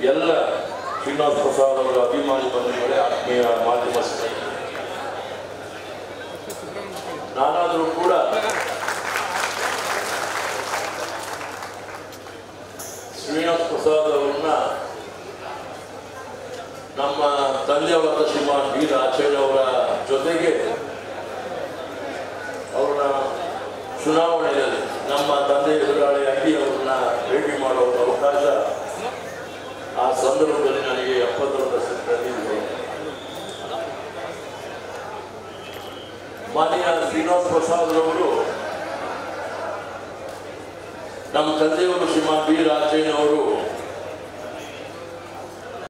ಎಲ್ಲ ಶ್ರೀನಿವಾಸ್ ಪ್ರಸಾದ್ ಅವರ ಅಭಿಮಾನಿ ಬಂಧುಗಳೇ ಆತ್ಮೀಯ ಮಾಧ್ಯಮ ಸ್ನೇಹಿತರೆ ನಾನಾದರೂ ಕೂಡ ಶ್ರೀನಿವಾಸ್ ಪ್ರಸಾದ್ ಅವರನ್ನ ನಮ್ಮ ತಂದೆಯವರಾದ ಶ್ರೀಮಾನ್ ಬಿ ರಾಜೇಂದ್ರ ಅವರ ಜೊತೆಗೆ ಅವರ ಚುನಾವಣೆಯಲ್ಲಿ ನಮ್ಮ ತಂದೆ ಎದುರಾಳಿ ಅಂಗಿ ಅವರನ್ನ ಭೇಟಿ ಮಾಡುವ ಅವಕಾಶ ಆ ಸಂದರ್ಭದಲ್ಲಿ ನನಗೆ ಎಪ್ಪತ್ತರ ದಶಕದಲ್ಲಿ ಇದೆ. ಮಾನ್ಯ ಶ್ರೀನಿವಾಸ್ ಪ್ರಸಾದ್ ರವರು ನಮ್ಮ ತಂದೆಯವರು ಶ್ರೀಮಾನ್ ಬಿ ರಾಜೇನ್ ಅವರು